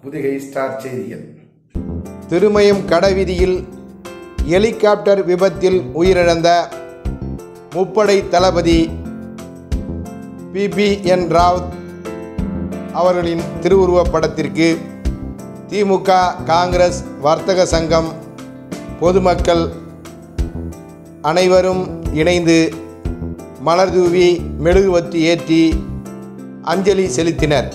Pudugai star செய்திகள் Thirumayam கடவீதியில் helicopter விபத்தில் உயிரிழந்த முப்படை தளபதி பிபிஎன் ராவ் அவர்களின் திருவுருவப் படத்திற்கு திமுக காங்கிரஸ் வர்த்தக சங்கம் பொதுமக்கள் அனைவரும் இணைந்து மலர்தூவி மெழுகுவத்தி ஏற்றி அஞ்சலி செலுத்தினர்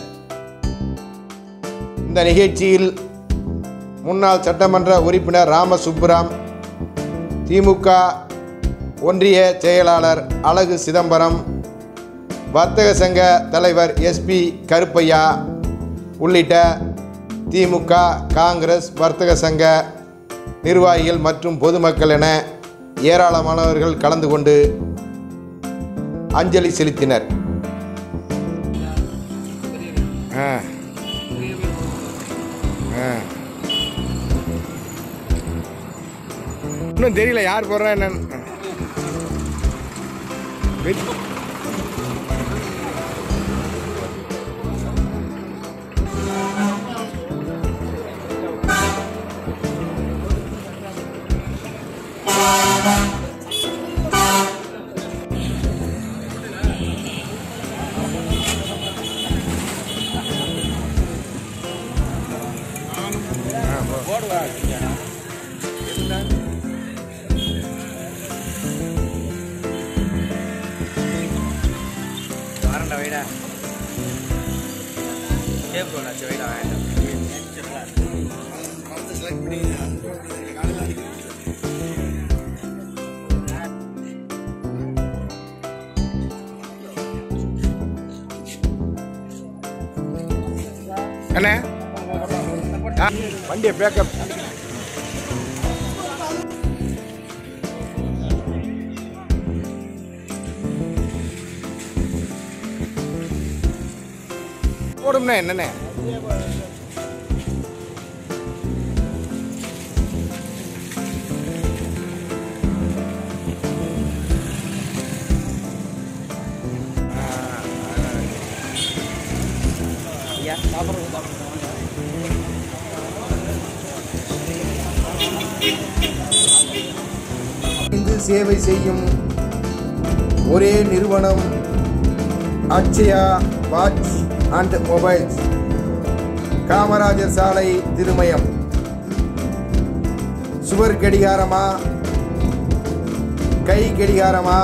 இந்த நிகழ்ச்சியில் முன்னாள் சட்டமன்ற உறுப்பினர் ராமசுப்புராம் திமுக ஒன்றிய செயலாளர் அழகு சிதம்பரம் வர்த்தக சங்க தலைவர் எஸ்பி கருப்பையா உள்ளிட்ட திமுக காங்கிரஸ் வர்த்தக சங்க நிர்வாகிகள் மற்றும் பொதுமக்கள் என ஏராளமானவர்கள் கலந்து கொண்டு அஞ்சலி செலுத்தினர் ஆ ஆ இன்னும் தெரியல யார் போடுறா என்னன்னு வெ- வரண்டா வைடா டேப் கொண்டாச்சு வைடா வேண்டாம் அண்ணே ஆ, வண்டியை பேக்கப் போடும்ண்ணே என்னண்ணே ஐயா சாப்பிட்றது இந்து சேவை செய்யும் ஒரே நிறுவனம் Akshaya watch and mobiles Kamarajar சாலை திருமயம் சுவர் கடிகாரமா கை கடிகாரமா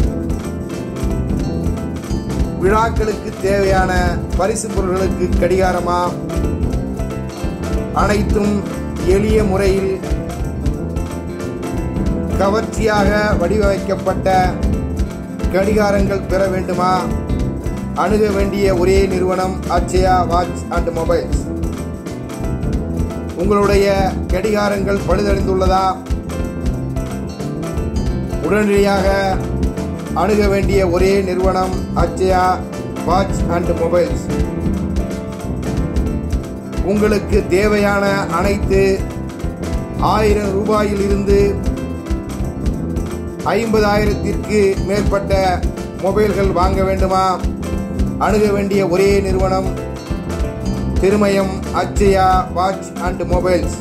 விழாக்களுக்கு தேவையான பரிசு பொருட்களுக்கு கடிகாரமா அனைத்தும் எளிய முறையில் கவர்ச்சியாக வடிவமைக்கப்பட்ட கடிகாரங்கள் பெற வேண்டுமா அணுக வேண்டிய ஒரே நிறுவனம் அச்சயா வாட்ச் அண்ட் மொபைல்ஸ் உங்களுடைய கடிகாரங்கள் பழுதடைந்துள்ளதா உடனடியாக அணுக வேண்டிய ஒரே நிறுவனம் அச்சயா வாட்ச் அண்ட் மொபைல்ஸ் உங்களுக்கு தேவையான அனைத்து ஆயிரம் ரூபாயிலிருந்து ஐம்பதாயிரத்திற்கு மேற்பட்ட மொபைல்கள் வாங்க வேண்டுமா அணுக வேண்டிய ஒரே நிறுவனம் Thirumayam Akshaya watch and mobiles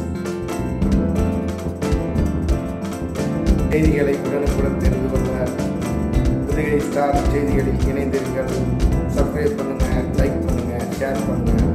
செய்திகளை உடனுக்குடன் தெரிந்து கொள்ள புதுகை ஸ்டார் செய்திகளில் இணைந்திருங்கள் சப்ஸ்கிரைப் பண்ணுங்க லைக் பண்ணுங்க ஷேர் பண்ணுங்க